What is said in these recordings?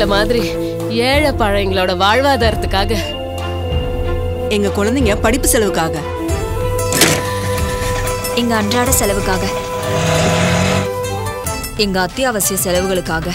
மாதிரி ஏழை பழையங்களோட வாழ்வாதாரத்துக்காக எங்க குழந்தைங்க படிப்பு செலவுக்காக எங்க அன்றாட செலவுக்காக எங்க அத்தியாவசிய செலவுகளுக்காக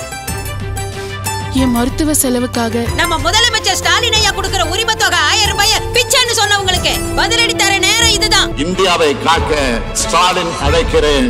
என் மருத்துவ செலவுக்காக நம்ம முதலமைச்சர் ஸ்டாலின் ஐயா கொடுக்கிற உரிமை தொகை ஆயிரம் ரூபாய பிச்சைன்னு சொன்னவங்களுக்கு பதிலடி தர நேரம் இதுதான் இந்தியாவை காக்க ஸ்டாலின் அழைக்கிறேன்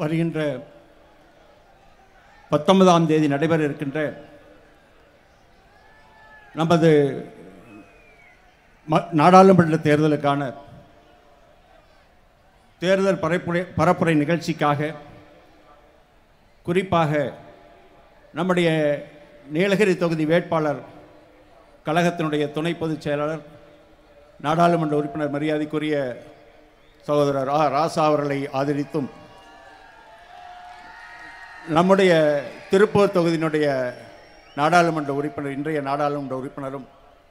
வருகின்ற பத்தொன்பதாம் தேதி நடைபெற இருக்கின்ற நமது ம- நாடாளுமன்ற தேர்தலுக்கான தேர்தல் பரப்புரை பரப்புரை நிகழ்ச்சிக்காக குறிப்பாக நம்முடைய நீலகிரி தொகுதி வேட்பாளர் கழகத்தினுடைய துணை பொதுச் செயலாளர் நாடாளுமன்ற உறுப்பினர் மரியாதைக்குரிய சகோதரர் ஆ ராசா அவர்களை ஆதரித்தும் நம்முடைய திருப்பூர் தொகுதியினுடைய நாடாளுமன்ற உறுப்பினர் இன்றைய நாடாளுமன்ற உறுப்பினரும்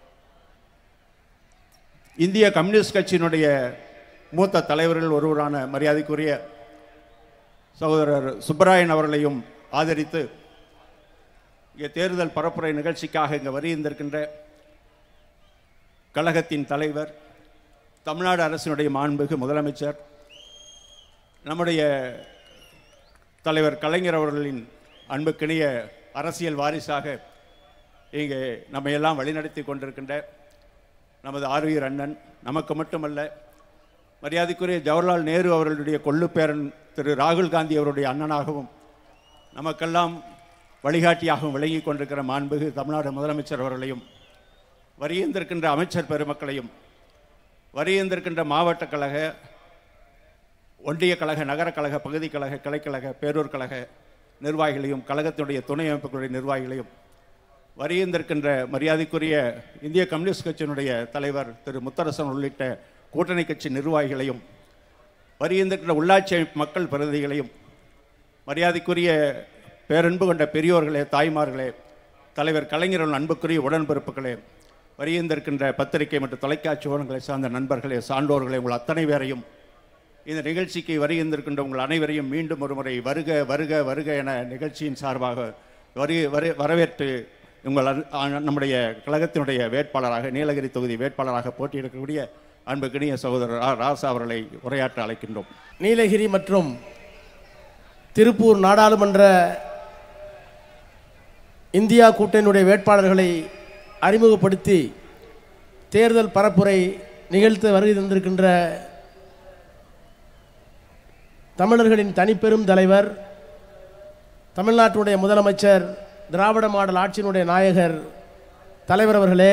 இந்திய கம்யூனிஸ்ட் கட்சியினுடைய மூத்த தலைவர்கள் ஒருவரான மரியாதைக்குரிய சகோதரர் சுப்பராயன் அவர்களையும் ஆதரித்து இங்கே தேர்தல் பரப்புரை நிகழ்ச்சிக்காக இங்கே வருகின்றிருக்கின்ற கழகத்தின் தலைவர் தமிழ்நாடு அரசினுடைய மாண்புமிகு முதலமைச்சர் நம்முடைய தலைவர் கலைஞர் அவர்களின் அன்புக்கினிய அரசியல் வாரிசாக இங்கே நம்ம எல்லாம் வழிநடத்தி கொண்டிருக்கின்ற நமது ஆர்வீர் அண்ணன் நமக்கு மட்டுமல்ல மரியாதைக்குரிய ஜவஹர்லால் நேரு அவர்களுடைய கொள்ளுப்பேரன் திரு ராகுல் காந்தி அவருடைய அண்ணனாகவும் நமக்கெல்லாம் வழிகாட்டியாகவும் விளங்கி கொண்டிருக்கிற மாண்புகு தமிழ்நாடு முதலமைச்சர் அவர்களையும் வருகின்றிருக்கின்ற அமைச்சர் பெருமக்களையும் வருகின்றிருக்கின்ற மாவட்ட கழக ஒன்றிய கழக நகர கழக பகுதி கழக கிளைக்கழக பேரூர் கழக நிர்வாகிகளையும் கழகத்தினுடைய துணை அமைப்புகளுடைய நிர்வாகிகளையும் வருகின்றிருக்கின்ற மரியாதைக்குரிய இந்திய கம்யூனிஸ்ட் கட்சியினுடைய தலைவர் திரு முத்தரசன் உள்ளிட்ட கூட்டணி கட்சி நிர்வாகிகளையும் வருகின்றிருக்கின்ற உள்ளாட்சி அமைப்பு மக்கள் பிரதிநிதிகளையும் மரியாதைக்குரிய பேரன்பு கொண்ட பெரியோர்களே தாய்மார்களே தலைவர் கலைஞர்கள் அன்புக்குரிய உடன்பிறப்புகளே வருகின்றிருக்கின்ற பத்திரிகை மற்றும் தொலைக்காட்சி ஊடகங்களை சார்ந்த நண்பர்களே சான்றோர்களே உங்கள் அத்தனை பேரையும் இந்த நிகழ்ச்சிக்கு வருகின்றிருக்கின்ற உங்கள் அனைவரையும் மீண்டும் ஒருமுறை வருக வருக வருக என நிகழ்ச்சியின் சார்பாக வரு வரு வரவேற்று உங்கள் அன்- ஆ- நம்முடைய கழகத்தினுடைய வேட்பாளராக நீலகிரி தொகுதி வேட்பாளராக போட்டியிடக்கூடிய அன்புக்கினிய சகோதரர் ஆ. ராசா அவர்களை உரையாற்ற அழைக்கின்றோம் நீலகிரி மற்றும் திருப்பூர் நாடாளுமன்ற இந்தியா கூட்டணியுடைய வேட்பாளர்களை அறிமுகப்படுத்தி தேர்தல் பரப்புரை நிகழ்த்த வருகை தந்திருக்கின்ற தமிழர்களின் தனிப்பெரும் தலைவர் தமிழ்நாட்டுடைய முதலமைச்சர் திராவிட மாடல் ஆட்சியினுடைய நாயகர் தலைவர் அவர்களே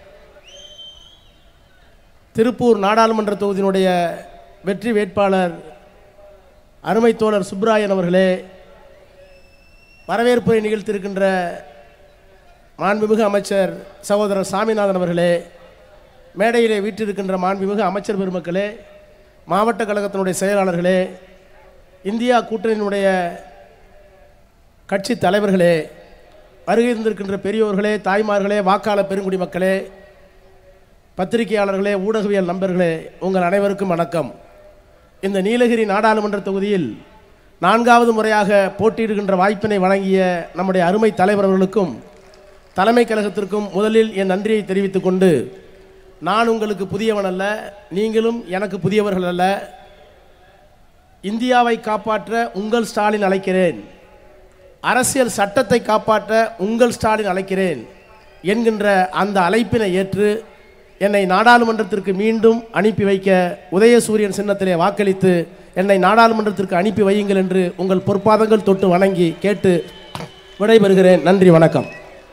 திருப்பூர் நாடாளுமன்ற தொகுதியினுடைய வெற்றி வேட்பாளர் அருமை தோழர் சுப்ராயன் அவர்களே வரவேற்புரை நிகழ்த்தியிருக்கின்ற மாண்புமிகு அமைச்சர் சகோதரர் சாமிநாதன் அவர்களே மேடையிலே வீற்றிருக்கின்ற மாண்புமிகு அமைச்சர் பெருமக்களே மாவட்ட கழகத்தினுடைய செயலாளர்களே இந்தியா கூட்டணியினுடைய கட்சி தலைவர்களே வருகை இருந்திருக்கின்ற பெரியோர்களே தாய்மார்களே வாக்காளர் பெருங்குடி மக்களே பத்திரிகையாளர்களே ஊடகவியல் நண்பர்களே உங்கள் அனைவருக்கும் வணக்கம் இந்த நீலகிரி நாடாளுமன்ற தொகுதியில் நான்காவது முறையாக போட்டியிடுகின்ற வாய்ப்பினை வழங்கிய நம்முடைய அருமை தலைவர் அவர்களுக்கும் தலைமை கழகத்திற்கும் முதலில் என் நன்றியை தெரிவித்துக் கொண்டு நான் உங்களுக்கு புதியவன் அல்ல நீங்களும் எனக்கு புதியவர்கள் அல்ல இந்தியாவை காப்பாற்ற உங்கள் ஸ்டாலின் அழைக்கிறேன் அரசியல் சட்டத்தை காப்பாற்ற உங்கள் ஸ்டாலின் அழைக்கிறேன் என்கின்ற அந்த அழைப்பினை ஏற்று என்னை நாடாளுமன்றத்திற்கு மீண்டும் அனுப்பி வைக்க உதயசூரியன் சின்னத்திலே வாக்களித்து என்னை நாடாளுமன்றத்திற்கு அனுப்பி வையுங்கள் என்று உங்கள் பொற்பாதங்கள் தொட்டு வணங்கி கேட்டு விடைபெறுகிறேன் நன்றி வணக்கம்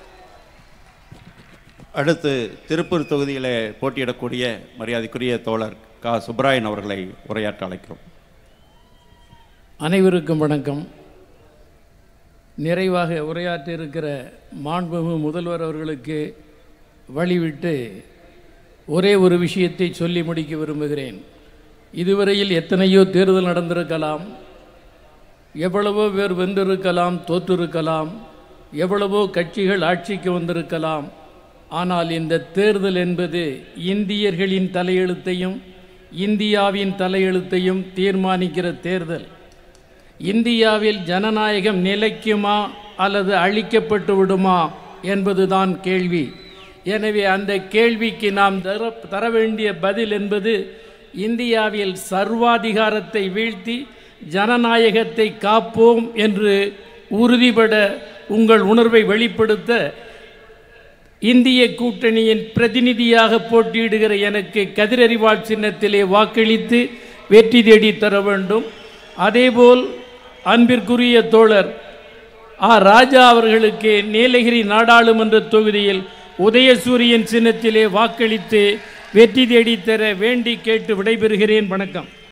அடுத்து திருப்பூர் தொகுதியிலே போட்டியிடக்கூடிய மரியாதைக்குரிய தோழர் கா சுப்ராயன் அவர்களை உரையாற்ற அழைக்கிறோம் அனைவருக்கும் வணக்கம் நிறைவாக உரையாற்றியிருக்கிற மாண்புமிகு முதல்வர் அவர்களுக்கு வழிவிட்டு ஒரே ஒரு விஷயத்தை சொல்லி முடிக்க விரும்புகிறேன் இதுவரையில் எத்தனையோ தேர்தல் நடந்திருக்கலாம் எவ்வளவோ பேர் வென்றிருக்கலாம் தோற்றிருக்கலாம் எவ்வளவோ கட்சிகள் ஆட்சிக்கு வந்திருக்கலாம் ஆனால் இந்த தேர்தல் என்பது இந்தியர்களின் தலையெழுத்தையும் இந்தியாவின் தலையெழுத்தையும் தீர்மானிக்கிற தேர்தல் இந்தியாவில் ஜனநாயகம் நிலைக்குமா அல்லது அழிக்கப்பட்டு விடுமா என்பதுதான் கேள்வி எனவே அந்த கேள்விக்கு நாம் தர தர வேண்டிய பதில் என்பது இந்தியாவில் சர்வாதிகாரத்தை வீழ்த்தி ஜனநாயகத்தை காப்போம் என்று உறுதிபட உங்கள் உணர்வை வெளிப்படுத்த இந்திய கூட்டணியின் பிரதிநிதியாக போட்டியிடுகிற எனக்கு கதிரறிவாள் சின்னத்திலே வாக்களித்து வெற்றி தேடி தர வேண்டும் அதேபோல் அன்பிற்குரிய தோழர் ஆ ராஜா அவர்களுக்கு நீலகிரி நாடாளுமன்ற தொகுதியில் உதயசூரியன் சின்னத்திலே வாக்களித்து வெற்றி தேடித்தர வேண்டி கேட்டு விடைபெறுகிறேன் வணக்கம்